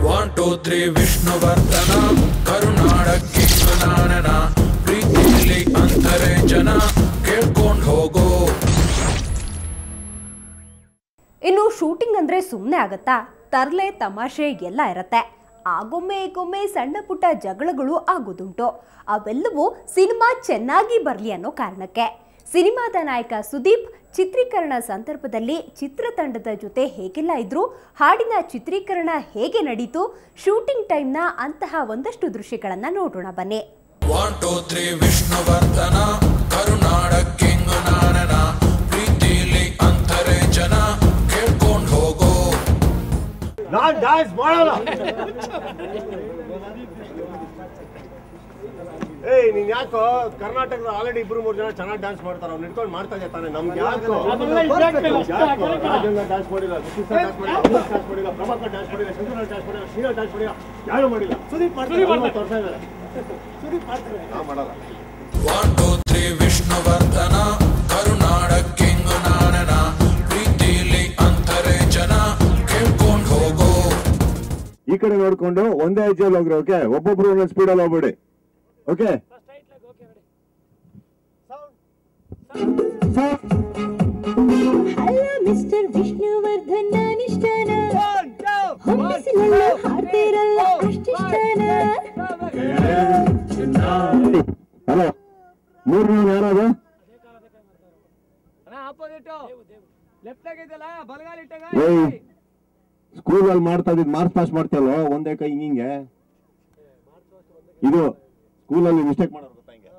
One two three Vishnuvardhana ಕರುನಾಡಕ್ಕೆ ನಾನನ ಪ್ರೀತಿಲಿ ಅಂತರೆ ಜನ ಕೇಳ್ಕೊಂಡ್ ಹೋಗೋ ಇನ್ನು ಶೂಟಿಂಗ್ ಅಂದ್ರೆ ಸುಮ್ಮನೆ ಆಗತ್ತಾ ತರ್ಲೆ ತಮಾಷೆ ಎಲ್ಲ ಇರತ್ತೆ ಆಗೊಮ್ಮೆ ಈಗೊಮ್ಮೆ ಸಣ್ಣ ಪುಟ್ಟ ಜಗಳಗಳು ಆಗೋದುಂಟು ಅವೆಲ್ಲವೂ ಸಿನಿಮಾ ಚೆನ್ನಾಗಿ ಬರಲಿ ಅನ್ನೋ ಕಾರಣಕ್ಕೆ ಸಿನಿಮಾದ ನಾಯಕ ಸುದೀಪ್ ಚಿತ್ರೀಕರಣ ಸಂದರ್ಭದಲ್ಲಿ ಚಿತ್ರತಂಡದ ಜೊತೆ ಹೇಗೆಲ್ಲ ಇದ್ರು ಹಾಡಿನ ಚಿತ್ರೀಕರಣ ಹೇಗೆ ನಡೀತು ಶೂಟಿಂಗ್ ಟೈಮ್ನ ಅಂತಹ ಒಂದಷ್ಟು ದೃಶ್ಯಗಳನ್ನ ನೋಡೋಣ ಬನ್ನಿ ಒನ್ ಟೂ ತ್ರೀ ವಿಷ್ಣುವರ್ಧನ ಕರುನಾಡಕ್ಕೆ ನಾನನ ಪ್ರೀತಿಲಿ ಅಂತರೆ ಜನ ಕೇಳ್ಕೊಂಡ್ ಹೋಗೋ ನಾನ್ ಡ್ಯಾನ್ಸ್ ಮಾಡಲ್ಲ ಏಯ್ ನೀನ್ ಯಾಕೋ ಕರ್ನಾಟಕದ ಆಲ್ರೆಡಿ ಇಬ್ರು ಮೂರು ಜನ ಚೆನ್ನಾಗಿ ಡ್ಯಾನ್ಸ್ ಮಾಡ್ತಾರ ಅವ್ನು ನಿಂತ್ಕೊಂಡು ಮಾಡ್ತಾ ಇದ್ದೆ ತಾನೆ ನಮ್ಗೆ ಯಾಕೋ ಯಾಕೋ? ರಾಜೇಂದ್ರ ಡ್ಯಾನ್ಸ್ ಮಾಡಿಲ್ಲ ಸುಶೀಲ್ ಸರ್ ಡ್ಯಾನ್ಸ್ ಮಾಡಿಲ್ಲ ಅಮೃತ್ ಡ್ಯಾನ್ಸ್ ಮಾಡಿಲ್ಲ ಪ್ರಭಾಕರ್ ಡ್ಯಾನ್ಸ್ ಮಾಡಿಲ್ಲ ಶಂಕರ್ ಡ್ಯಾನ್ಸ್ ಮಾಡಿಲ್ಲ ಶ್ರೀನಾ ಡ್ಯಾನ್ಸ್ ಮಾಡಿಲ್ಲ ಯಾರು ಮಾಡಿಲ್ಲ ಸುದೀಪ್ ಮಾಡ್ತಾರೆ ತೋರ್ಸ್ತಾ ಇದ್ದಾರೆ ಸುದೀಪ್ ಮಾಡ್ತಾರೆ ನಾವು ಮಾಡಲ್ಲ ಒನ್ ಟೂ ತ್ರೀ ವಿಷ್ಣುವರ್ಧನ ಕರುನಾಡಕ್ಕೆ ನಾನನ ಪ್ರೀತಿಲಿ ಅಂತರೆ ಜನ ಕೇಳ್ಕೊಂಡ್ ಹೋಗೋ ಈ ಕಡೆ ನೋಡ್ಕೊಂಡು ಒಂದೇ ಹೆಜ್ಜೆಯಲ್ಲಿ ಹೋಗ್ರಿ ಓಕೆ ಒಬ್ಬೊಬ್ರು ಒಂದೊಂದು ಸ್ಪೀಡಲ್ಲಿ ಹೋಗ್ಬೇಡಿ ಓಕೆ ಅಲ್ಲ ಮಿಸ್ಟರ್ ವಿಷ್ಣುವರ್ಧನ್ ನಾನಿಷ್ಟನ ಹೊಂಬಿಸಿನಲ್ಲೂ ಹಾಡ್ತಿರಲ್ಲ ಅಷ್ಟಿಷ್ಟನ ಹಲೋ ಮೂರು ಜನ ಯಾರದು ಏಯ್ ಸ್ಕೂಲಲ್ಲಿ ಮಾಡ್ತಾ ಇದ್ದಿದ್ ಮಾರ್ಕ್ಸ್ ಪಾಸ್ ಮಾಡ್ತೀಯಲ್ಲೋ ಒಂದೇ ಕೈ ಹಿಂಗೆ ಇದು ಸ್ಕೂಲಲ್ಲಿ ಮಿಸ್ಟೇಕ್ ಮಾಡೋರು ಗೊತ್ತಾ ಹಿಂಗೆ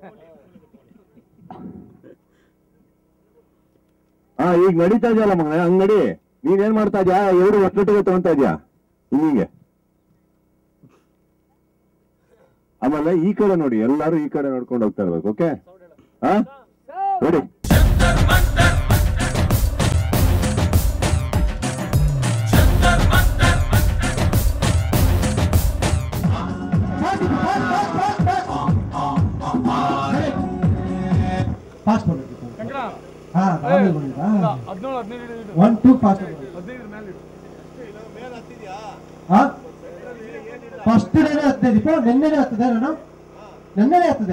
ಹಾ ಈಗ ನಡೀತಾ ಇದೆಯಲ್ಲ ಮಗನ ಹಂಗ್ ನಡಿ ನೀನೇನ್ ಮಾಡ್ತಾ ಇದ್ಯಾ ಎರಡು ಒಟ್ಟೊಟ್ಟಿಗೆ ತಗೊಂತಾ ಇದ್ಯಾ ಹಿಂಗೆ ಆಮೇಲೆ ಈ ಕಡೆ ನೋಡಿ ಎಲ್ಲಾರು ಈ ಕಡೆ ನೋಡ್ಕೊಂಡು ಹೋಗ್ತಾ ಇರ್ಬೇಕು ಓಕೆ ಹಾ ರೆಡಿ ಫಾಸ್ಟ್ ಹಾ ಆಮೇಲೆ ಬಂದಿದ್ದಾ ಒನ್ ಟೂ ಫಾಸ್ಟ್ ಹಾ ಫಸ್ಟ್ ಡೇನೆ ಹತ್ತಿದೆ ದೀಪ ನಿನ್ನೆನೆ ಹತ್ತಿದೆ ನಾನು ನಿನ್ನೆನೆ ಹತ್ತಿದೆ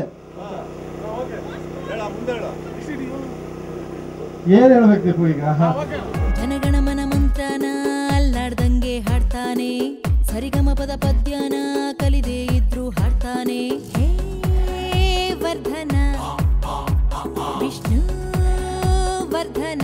ಏನ್ ಹೇಳ್ಬೇಕು ದೀಪು ಈಗ ಹಾ ಜನಗಣಮನ ಮಂತ್ರನ ಅಲ್ಲಾಡ್ದಂಗೆ ಹಾಡ್ತಾನೆ ಸರಿಗಮ ಪದ ಪದ್ಯನ ಕಲಿದೆ ಇದ್ರು ಹಾಡ್ತಾನೆ ಹೇ ವರ್ಧನ ವಿಷ್ಣು ವರ್ಧನ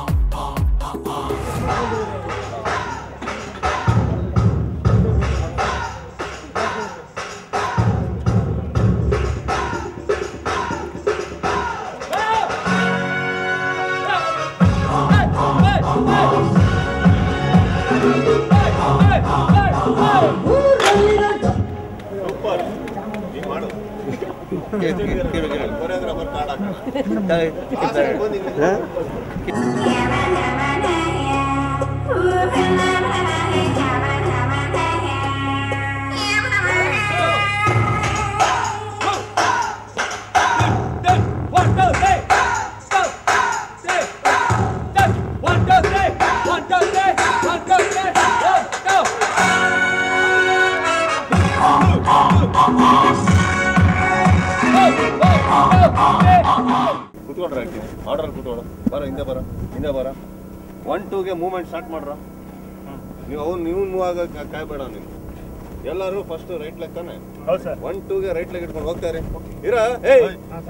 ಕೂತ್ಕೊಳ್ರ ಆರ್ಡರ್ ಕೂತ್ಕೊಳ್ಳ ಬರ ಹಿಂದೆ ಬರ ಹಿಂದೆ ಬರ ಒನ್ ಟೂಗೆ ಮೂವ್ಮೆಂಟ್ ಸ್ಟಾರ್ಟ್ ಮಾಡ್ರ ನೀವು ಅವ್ನು ನೀವು ಮೂವ್ ಆಗ ಕಾಯ್ಬೇಡ ನೀವು ಎಲ್ಲರೂ ಫಸ್ಟ್ ರೈಟ್ ಲೆಗ್ ತಾನೆ ಒನ್ ಟೂಗೆ ರೈಟ್ ಲೆಗ್ ಇಟ್ಕೊಂಡು ಹೋಗ್ತಾರೆ ಇರ ಏಯ್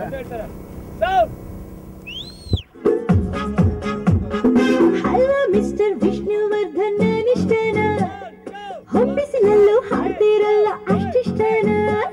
ಅಲ್ಲ ಮಿಸ್ಟರ್ ವಿಷ್ಣುವರ್ಧನ್ ನಾನಿಷ್ಟನ ಹೊಂಬಿಸಿನಲ್ಲೂ ಹಾಡ್ತಿರಲ್ಲ ಅಷ್ಟಿಷ್ಟನ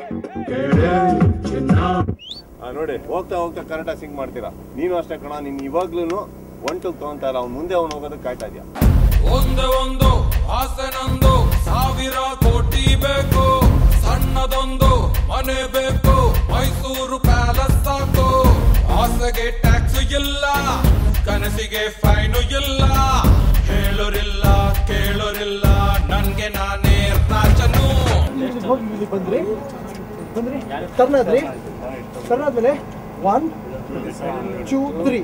ಆ, ನೋಡಿ ಹೋಗ್ತಾ ಹೋಗ್ತಾ ಕರೆಕ್ಟಾಗಿ ಸಿಂಗ್ ಮಾಡ್ತೀರಾ ನೀನು ಅಷ್ಟೇ ಕಣ ನೀನು ಇವಾಗ್ಲೂ ಒನ್ ಟೂಗ್ ತಗೊಂತಾ ಇಲ್ಲ ಅವ್ನು ಮುಂದೆ ಅವ್ನು ಹೋಗೋದಕ್ಕೆ ಕಾಯ್ತಾ ಇದೆಯಾ ಒಂದೇ ಒಂದು ಆಸೆ ನಂದು ಸಾವಿರ ಕೋಟಿ ಬೇಕು ಸಣ್ಣದೊಂದು ಮನೆ ಬೇಕು ಮೈಸೂರು ಪ್ಯಾಲೇಸ್ ಸಾಕು ಆಸೆಗೆ ಟ್ಯಾಕ್ಸ್ ಇಲ್ಲ ಕನಸಿಗೆ ಫೈನು ಇಲ್ಲ ಹೇಳೋರಿಲ್ಲ ಕೇಳೋರಿಲ್ಲ ನನ್ಗೆ ನಾನೇ ರಾಜನು ಹೋಗಿ ಬಂದ್ರಿ ಬಂದ್ರಿ ಟರ್ನ್ ಆದ್ರಿ ಟರ್ನ್ ಆದ್ಮೇಲೆ one two three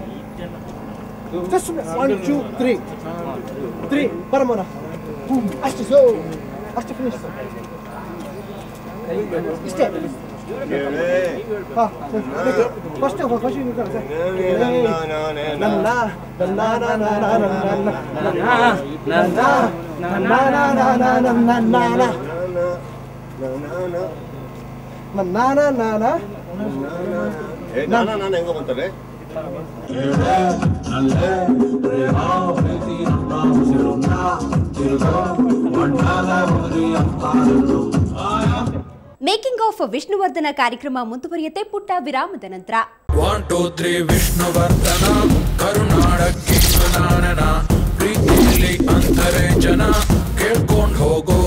just one two three three ಬರಮೋನ ಅಷ್ಟು ಸೊ ಅಷ್ಟು ಫಿನಿಶ್ ಇಷ್ಟೇ ಹಾಂ ಫಸ್ಟ್ ಫಸ್ಟ್ ನಿಂತ್ಕೊಳ್ಳಿ ಸರ್ ನನ್ನ ನನ್ನ ನನ್ನ ನನ್ನ ನನ್ನ ನನ್ನ ನನ್ನ ನನ್ನ ನಾನ ಏ ನಾನು ನಾನು ಹೆಂಗ ಬಂತಾರೆ ಮೇಕಿಂಗ್ ಆಫ್ ವಿಷ್ಣುವರ್ಧನ ಕಾರ್ಯಕ್ರಮ ಮುಂದುವರಿಯುತ್ತೆ ಪುಟ್ಟ ವಿರಾಮದ ನಂತರ ಒನ್ ಟೂ ತ್ರೀ ವಿಷ್ಣುವರ್ಧನ ಕರುನಾಡಕ್ಕೆ ನಾನನ ಪ್ರೀತಿಯಲ್ಲಿ ಅಂತರೆ ಜನ ಕೇಳ್ಕೊಂಡ್ ಹೋಗೋ